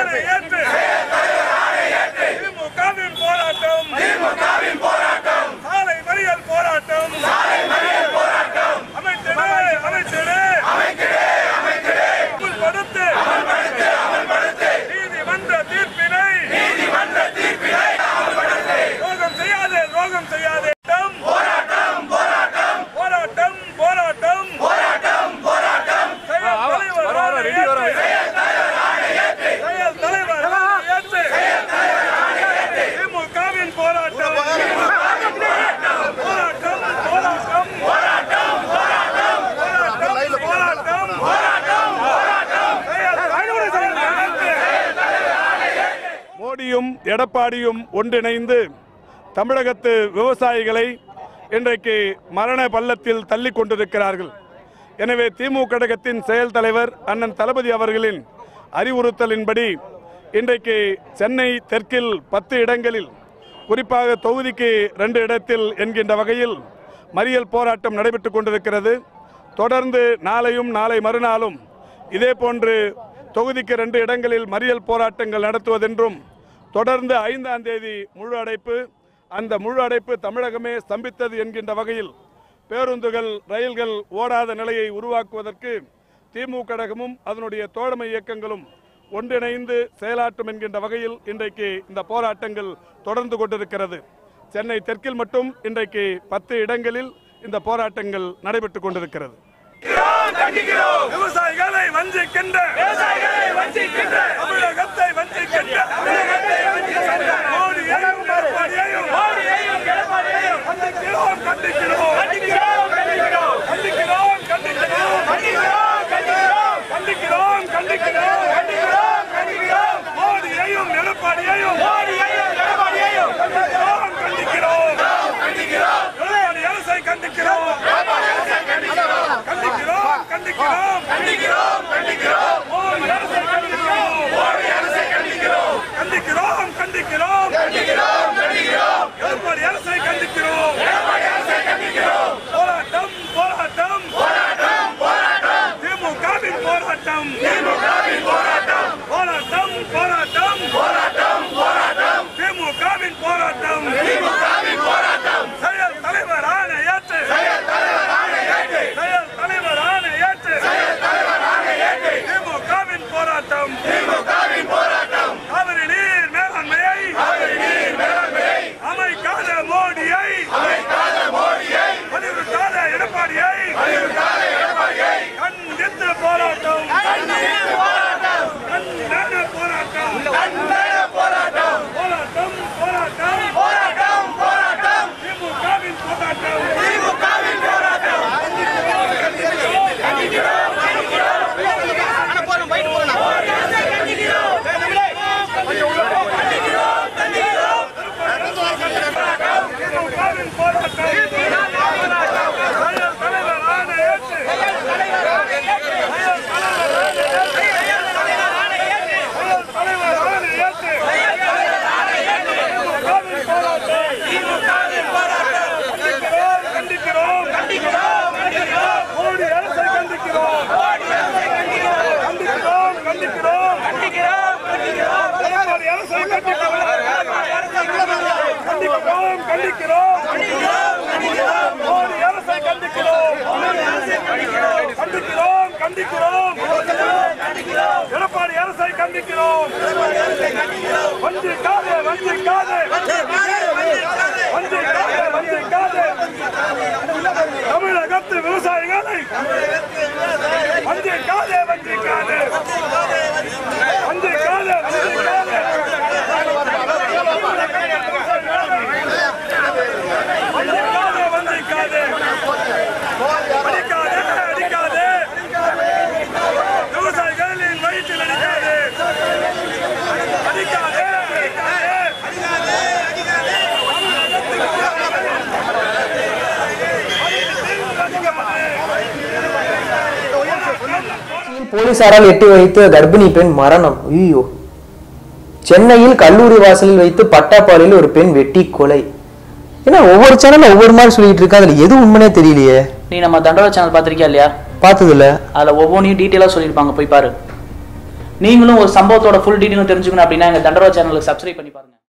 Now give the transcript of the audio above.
ஆணையேற்று திமுகவின் போராட்டம் சாலை மறியல் போராட்டம் அமைச்சரே அமைச்சரே அமல்படுத்து நீதிமன்ற தீர்ப்பினை துரோகம் செய்யாதே துரோகம் செய்யாதே போராட்டம் போராட்டம் போராட்டம் செயல் தலைவர் ஆணையேற்று. செயல் தலைவர் ஆணையேற்று. திமுகவின் போராட்டம் போராட்டம் போராட்டம் போராட்டம் போராட்டம் செயல் தலைவர் ஆணையேற்று. மோடியும் எடப்பாடியும் ஒன்றிணைந்து தமிழகத்து விவசாயிகளை இன்றைக்கு மரண பள்ளத்தில் தள்ளி கொண்டிருக்கிறார்கள் எனவே திமுக கழகத்தின் செயல் தலைவர் அண்ணன் தளபதி அவர்களின் அறிவுறுத்தலின்படி இன்றைக்கு சென்னை தெற்கில் பத்து இடங்களில் குறிப்பாக தொகுதிக்கு ரெண்டு இடத்தில் என்கின்ற வகையில் மறியல் போராட்டம் நடைபெற்றுக் கொண்டிருக்கிறது தொடர்ந்து நாளையும் நாளை மறுநாளும் இதே போன்று தொகுதிக்கு ரெண்டு இடங்களில் மறியல் போராட்டங்கள் நடத்துவதென்றும் தொடர்ந்து ஐந்தாம் தேதி முழு அடைப்பு அந்த முழு அடைப்பு தமிழகமே ஸ்தம்பித்தது என்கின்ற வகையில் பேருந்துகள் ரயில்கள் ஓடாத நிலையை உருவாக்குவதற்கு திமுக கழகமும் அதனுடைய தோழமை இயக்கங்களும் ஒன்றிணைந்து செயலாற்றும் என்கின்ற வகையில் இன்றைக்கு இந்த போராட்டங்கள் தொடர்ந்து கொண்டிருக்கிறது சென்னை தெற்கில் மட்டும் இன்றைக்கு பத்து இடங்களில் இந்த போராட்டங்கள் நடைபெற்றுக் கொண்டிருக்கிறது விவசாயிகளை வஞ்சிக்கின்ற விவசாயிகளை வஞ்சிக்கின்ற தமிழகத்தை வஞ்சிக்கின்ற தமிழகத்தை வஞ்சிக்கின்ற மோடியையும் எடப்பாடியையும் மோடியையும் எடப்பாடியையும் கண்டிக்கிறோம் கண்டிக்கிறோம் கண்டிக்கிறோம் கண்டிக்கிறோம் கண்டிக்கிறோம் கண்டிக்கிறோம் கண்டிக்கிறோம் கண்டிக்கிறோம் கண்டிக்கிறோம் கண்டிக்கிறோம் கண்டிக்கிறோம் மோடியையும் எடப்பாடியையும் மோடியையும் எடப்பாடியையும் கண்டிக்கிறோம் கண்டிக்கிறோம் கண்டிக்கிறோம் எடப்பாடி அரசை கண்டிக்கிறோம் கண்டிக்கிறோம் கண்டிக்கிறோம் கண்டிக்கிறோம் கண்டிக்கிறோம் மோடி அரசை கண்டிக்கிறோம் மோடி அரசை கண்டிக்கிறோம் கண்டிக்கிறோம் கண்டிக்கிறோம் கண்டிக்கிறோம் கண்டிக்கிறோம் எடப்பாடி அரசை கண்டிக்கிறோம் எடப்பாடி அரசை கண்டிக்கிறோம் போராட்டம் போராட்டம் போராட்டம் போராட்டம் திமுகவின் போராட்டம் திமுகவின் போராட்டம் போராட்டம் போராட்டம் போராட்டம் போராட்டம் திமுகவின் போராட்டம் திமுகவின் போராட்டம் செயல் தலைவர் ஆணையேற்று செயல் தலைவர் ஆணையேற்று செயல் தலைவர் ஆணையேற்று செயல் தலைவர் ஆணையேற்று திமுகவின் போராட்டம் திமுகவின் போராட்டம் காவிரி நீர் மேலாண்மையை காவிரி நீர் மேலாண்மையை அமைக்காத மோடியை அமைக்காத மோடியை வலியுறுத்தாத எடப்பாடியை வலியுறுத்தாத எடப்பாடியை கண்டித்து போராட்டம் கண்டித்து போராட்டம் கண்டன போராட்டம் கண்டன போராட்டம் போராட்டம் போராட்டம் போராட்டம் போராட்டம் திமுகவின் போராட்டம் திமுகவின் போராட்டம் திமுகவின் போராட்டம் செயல் தலைவர் ஆணையேற்று செயல் தலைவர் ஆணையேற்று செயல் தலைவர் ஆணையேற்று திமுகவின் போராட்டம் திமுகவின் போராட்டம் கண்டிக்கிறோம் கண்டிக்கிறோம் கண்டிக்கிறோம் கண்டிக்கிறோம் மோடி அரசை கண்டிக்கிறோம் மோடி அரசை கண்டிக்கிறோம் கண்டிக்கிறோம் கண்டிக்கிறோம் கண்டிக்கிறோம் கண்டிக்கிறோம் எடப்பாடி அரசை கண்டிக்கிறோம் கண்டிக்கிறோம் கண்டிக்கிறோம் கண்டிக்கிறோம் கண்டிக்கிறோம் மோடி அரசை கண்டிக்கிறோம் மோடி அரசை கண்டிக்கிறோம் கண்டிக்கிறோம் கண்டிக்கிறோம் கண்டிக்கிறோம் எடப்பாடி அரசை கண்டிக்கிறோம் வஞ்சிக்காதே வஞ்சிக்காதே வஞ்சிக்காதே வஞ்சிக்காதே தமிழகத்து விவசாயிகளை வஞ்சிக்காதே வஞ்சிக்காதே வஞ்சிக்காதே வஞ்சிக்காதே வஞ்சிக்காதே வஞ்சிக்காதே அடிக்காதே அடிக்காதே விவசாயிகளின் வயிற்றில் அடிக்காதே அடிக்காதே அடிக்காதே போலீசாரால் எட்டி வைத்து கர்ப்பிணி பெண் மரணம் ஐயோ சென்னையில் கல்லூரி வாசலில் வைத்து பட்டாப்பாலையில் ஒரு பெண் வெட்டி கொலை ஏன்னா ஒவ்வொரு சேனல்ல ஒவ்வொரு மாதிரி சொல்லிட்டு இருக்கா அதுல எது உண்மைனே தெரியலையே நீ நம்ம தண்டோர சேனல் பார்த்திருக்கியா இல்லையா பார்த்தது இல்ல அதில் ஒவ்வொன்றையும் டீட்டெயிலாக சொல்லியிருப்பாங்க போய் பாரு நீங்களும் ஒரு சம்பவத்தோட ஃபுல் டீட்டெயிலும் தெரிஞ்சுக்கணும் அப்படின்னா எங்க தண்டரா சேனலுக்கு சப்ஸ்கிரைப் பண்ணி பாருங்க